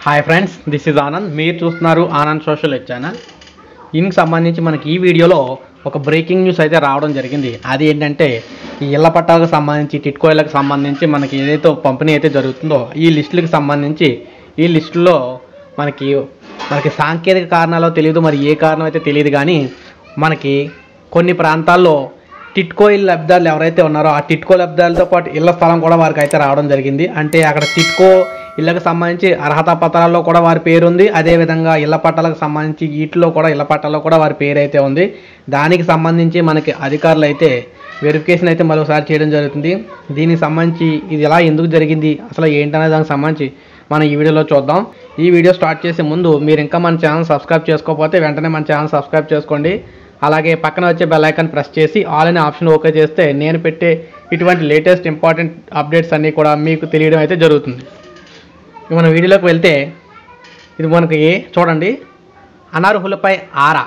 hi friends this is Anand మీరు చూస్తున్నారు Anand social channel దీనికి సంబంధించి మనకి ఈ వీడియోలో ఒక బ్రేకింగ్ న్యూస్ అయితే రావడం జరిగింది అది ఏంటంటే ఈ ఇళ్ల పట్టాలకు సంబంధించి టిట్కోయిలకు సంబంధించి మనకి ఏదైతే పంపిణీ అయితే జరుగుతుందో ఈ లిస్టులకు సంబంధించి ఈ లిస్టులో మనకి మనకి సాంకేతిక కారణాలో తెలియదు మరి ఏ కారణం అయితే తెలియదు కానీ మనకి కొన్ని ప్రాంతాల్లో టిట్కో ఇళ్ళ లబ్ధాలు ఎవరైతే ఉన్నారో ఆ టిట్కో లబ్ధాలతో పాటు ఇళ్ల స్థలం కూడా వారికి అయితే రావడం జరిగింది అంటే అక్కడ టిట్కో ఇళ్ళకి సంబంధించి అర్హత పత్రాల్లో కూడా వారి పేరు ఉంది అదేవిధంగా ఇళ్ల పట్టాలకు సంబంధించి వీటిలో కూడా ఇళ్ల పట్టాల్లో కూడా వారి పేరు అయితే ఉంది దానికి సంబంధించి మనకి అధికారులు అయితే వెరిఫికేషన్ అయితే మరోసారి చేయడం జరుగుతుంది దీనికి సంబంధించి ఇది ఎలా ఎందుకు జరిగింది అసలు ఏంటనే దానికి సంబంధించి మనం ఈ వీడియోలో చూద్దాం ఈ వీడియో స్టార్ట్ చేసే ముందు మీరు ఇంకా మన ఛానల్ సబ్స్క్రైబ్ చేసుకోకపోతే వెంటనే మన ఛానల్ సబ్స్క్రైబ్ చేసుకోండి అలాగే పక్కన వచ్చే బెల్ ఐకాన్ ప్రెస్ చేసి ఆల్ అనే ఆప్షన్ ఓకే చేస్తే నేను పెట్టే ఇటువంటి లేటెస్ట్ ఇంపార్టెంట్ అప్డేట్స్ అన్నీ కూడా మీకు తెలియడం అయితే జరుగుతుంది ఇక మన వీడియోలోకి వెళ్తే ఇది మనకి చూడండి అనర్హులపై ఆరా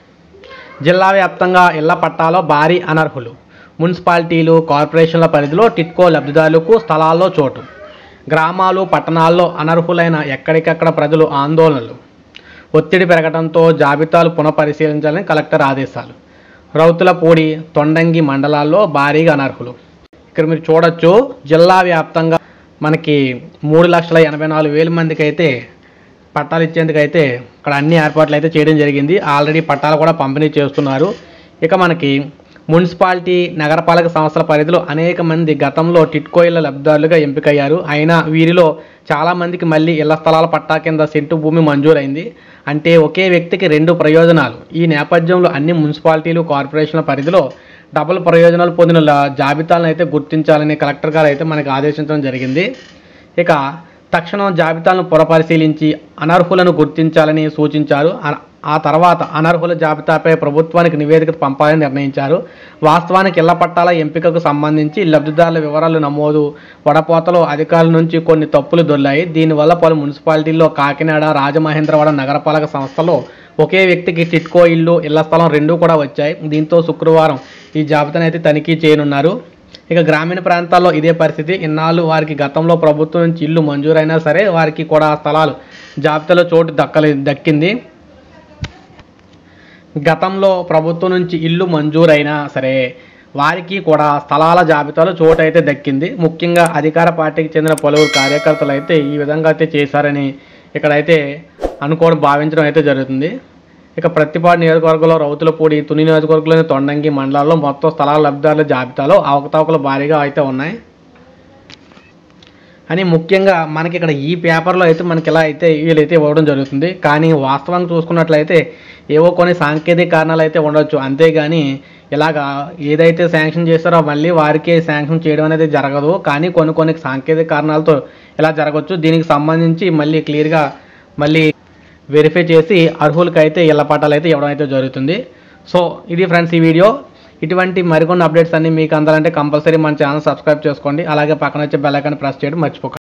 జిల్లా వ్యాప్తంగా ఇళ్ల పట్టాలో భారీ అనర్హులు మున్సిపాలిటీలు కార్పొరేషన్ల పరిధిలో టిట్కో లబ్ధిదారులకు స్థలాల్లో చోటు గ్రామాలు పట్టణాల్లో అనర్హులైన ఎక్కడికక్కడ ప్రజలు ఆందోళనలు ఒత్తిడి పెరగడంతో జాబితాలు పునఃపరిశీలించాలని కలెక్టర్ ఆదేశాలు రౌతులపూడి తొండంగి మండలాల్లో భారీగా అనర్హులు ఇక్కడ మీరు చూడొచ్చు జిల్లా వ్యాప్తంగా మనకి మూడు లక్షల ఎనభై నాలుగు వేల మందికి అయితే పట్టాలు ఇచ్చేందుకు అయితే ఇక్కడ అన్ని ఏర్పాట్లు అయితే చేయడం జరిగింది ఆల్రెడీ పట్టాలు కూడా పంపిణీ చేస్తున్నారు ఇక మనకి మున్సిపాలిటీ నగరపాలక సంస్థల పరిధిలో అనేక మంది గతంలో టిట్కో ఇళ్ల లబ్ధిదారులుగా ఎంపికయ్యారు అయినా వీరిలో చాలామందికి మళ్ళీ ఇళ్ల స్థలాల పట్టా కింద సెంటు భూమి మంజూరైంది అంటే ఒకే వ్యక్తికి రెండు ప్రయోజనాలు ఈ నేపథ్యంలో అన్ని మున్సిపాలిటీలు కార్పొరేషన్ల పరిధిలో డబుల్ ప్రయోజనాలు పొందిన ల- జాబితాలను అయితే గుర్తించాలని కలెక్టర్ గారు అయితే మనకి ఆదేశించడం జరిగింది ఇక తక్షణం జాబితాలను పునఃపరిశీలించి అనర్హులను గుర్తించాలని సూచించారు అన- ఆ తర్వాత అనర్హుల జాబితాపై ప్రభుత్వానికి నివేదిక పంపాలని నిర్ణయించారు వాస్తవానికి ఇళ్ల పట్టాల ఎంపికకు సంబంధించి లబ్ధిదారుల వివరాలు నమోదు వడపోతలో అధికారుల నుంచి కొన్ని తప్పులు దొర్లాయి దీనివల్ల పలు మున్సిపాలిటీల్లో కాకినాడ రాజమహేంద్రవరం నగరపాలక సంస్థలో ఒకే వ్యక్తికి టిట్కో ఇల్లు ఇళ్ల స్థలం రెండూ కూడా వచ్చాయి దీంతో శుక్రవారం ఈ జాబితాను అయితే తనిఖీ చేయనున్నారు ఇక గ్రామీణ ప్రాంతాల్లో ఇదే పరిస్థితి ఇన్నాళ్ళు వారికి గతంలో ప్రభుత్వం నుంచి ఇల్లు మంజూరైనా సరే వారికి కూడా ఆ స్థలాలు జాబితాలో చోటు దక్కలే దక్కింది గతంలో ప్రభుత్వం నుంచి ఇల్లు మంజూరైనా సరే వారికి కూడా స్థలాల జాబితాలో చోటు అయితే దక్కింది ముఖ్యంగా అధికార పార్టీకి చెందిన పలువురు కార్యకర్తలు అయితే ఈ విధంగా అయితే చేశారని ఇక్కడైతే అనుకోవడం భావించడం అయితే జరుగుతుంది ఇక ప్రతిపాడు నియోజకవర్గంలో రౌతులపూడి తుని నియోజకవర్గంలోని తొండంగి మండలాల్లో మొత్తం స్థలాల లబ్ధిదారుల జాబితాలో అవకతవకలు భారీగా అయితే ఉన్నాయి అని ముఖ్యంగా మనకి ఇక్కడ ఈ పేపర్లో అయితే మనకి ఇలా అయితే వీళ్ళైతే ఇవ్వడం జరుగుతుంది కానీ వాస్తవంగా చూసుకున్నట్లయితే ఏవో కొన్ని సాంకేతిక కారణాలు అయితే ఉండొచ్చు అంతేగాని ఇలాగా ఏదైతే శాంక్షన్ చేస్తారో మళ్ళీ వారికే శాంక్షన్ చేయడం అనేది జరగదు కానీ కొన్ని కొన్ని సాంకేతిక కారణాలతో ఇలా జరగవచ్చు దీనికి సంబంధించి మళ్ళీ క్లియర్గా మళ్ళీ వెరిఫై చేసి అర్హులకైతే ఇళ్ల పట్టాలు అయితే ఇవ్వడం అయితే జరుగుతుంది సో ఇది ఫ్రెండ్స్ ఈ వీడియో ఇటువంటి మరికొన్ని అప్డేట్స్ అన్ని మీకు అందాలంటే కంపల్సరీ మన ఛానల్ సబ్స్క్రైబ్ చేసుకోండి అలాగే పక్కన వచ్చే బెల్ ఐకాన్ ప్రెస్ చేయడం మర్చిపోకండి